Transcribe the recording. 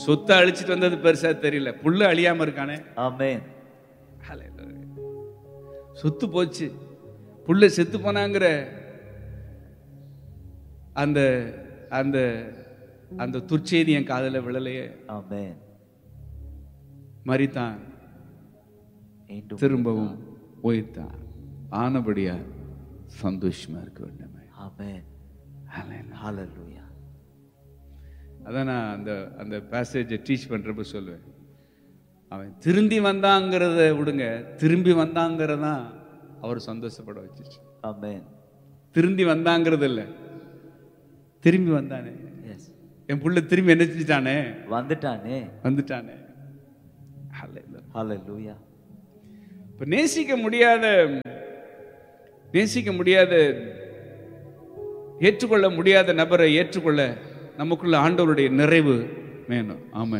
சொத்தை அழிச்சிட்டு வந்தது பெருசா தெரியல புள்ள அழியாம இருக்கானே Amen. Hallelujah. சொத்து போச்சு புள்ள செத்து போனாங்கிற அந்த அந்த அந்த துர்ச்செய்தி என் காதுல விழலையே Amen. மறித்தான் மீண்டும் திரும்பவும் உயிர்த்தான் ஆனபடியா சந்தோஷமா இருக்க வேண்டும் Amen. Hallelujah. Hallelujah. அதான் நான் அந்த அந்த பேசேஜை டீச் பண்றப்ப சொல்லுவேன் அவன் திரும்பி வந்தாங்கிறத விடுங்க திரும்பி வந்தாங்கிறதான் அவர் சந்தோஷப்பட வச்சுச்சு Amen. திரும்பி வந்தாங்கிறது இல்லை திரும்பி வந்தானே Yes. என் புள்ள திரும்பி என்ன செஞ்சுட்டானே வந்துட்டானே வந்துட்டானே Hallelujah. Hallelujah. இப்ப நேசிக்க முடியாத நேசிக்க முடியாத ஏற்றுக்கொள்ள முடியாத நபரை ஏற்றுக்கொள்ள நமக்குள்ள ஆண்டவருடைய நிறைவு வேணும் ஆமா